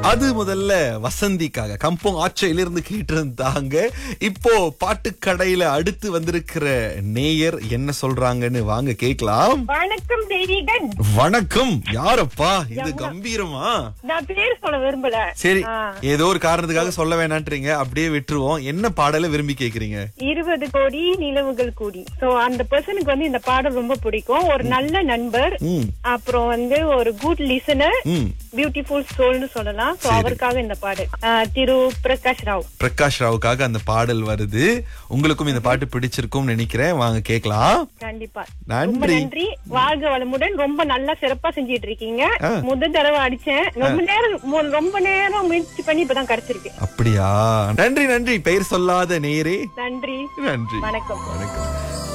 அது முதல்ல வசந்திக்காக கம்போங் ஆச்சையிலிருந்து கேட்டு இருந்தாங்க இப்போ பாட்டுக்கடையில அடுத்து வந்திருக்கிற நேயர் என்ன சொல்றாங்கன்னு வாங்க கேக்கலாம் வணக்கம் தெய்வீகன் வணக்கம் யாரப்பா இது கம்பீரமா நான் பேர் சொல்ல விரும்பல சரி ஆ. ஏதோ ஒரு காரணத்துக்காக சொல்ல வேணான்றீங்க அப்படியே விட்டுருவோம் என்ன பாடலை விரும்பி கேக்குறீங்க இருபது கோடி நிலவுகள் கூடி சோ அந்த பர்சனுக்கு வந்து இந்த பாடல் ரொம்ப பிடிக்கும் ஒரு நல்ல நண்பர் ம் அப்புறம் வந்து ஒரு குட் லிசனர் ம் பியூட்டிஃபுல் சோல்னு சொல்லலாம் சோ அவருக்காக இந்த பாடல் ஆ, திரு பிரகாஷ் ராவ் பிரகாஷ் ராவுக்காக அந்த பாடல் வருது உங்களுக்கும் இந்த பாட்டு பிடிச்சிருக்கும் நினைக்கிறேன் வாங்க கேக்கலாம் கண்டிப்பா நன்றி. ரொம்ப நன்றி வாழ்க வளமுடன் ரொம்ப நல்லா சிறப்பா செஞ்சிட்டு இருக்கீங்க ஆ. முதல் தடவை அடிச்சேன் ரொம்ப நேரம் மு- ரொம்ப நேரம் முயற்சி பண்ணி இப்பதான் கிடைச்சிருக்கு அப்படியா நன்றி நன்றி பெயர் சொல்லாத நேரே நன்றி நன்றி வணக்கம் வணக்கம்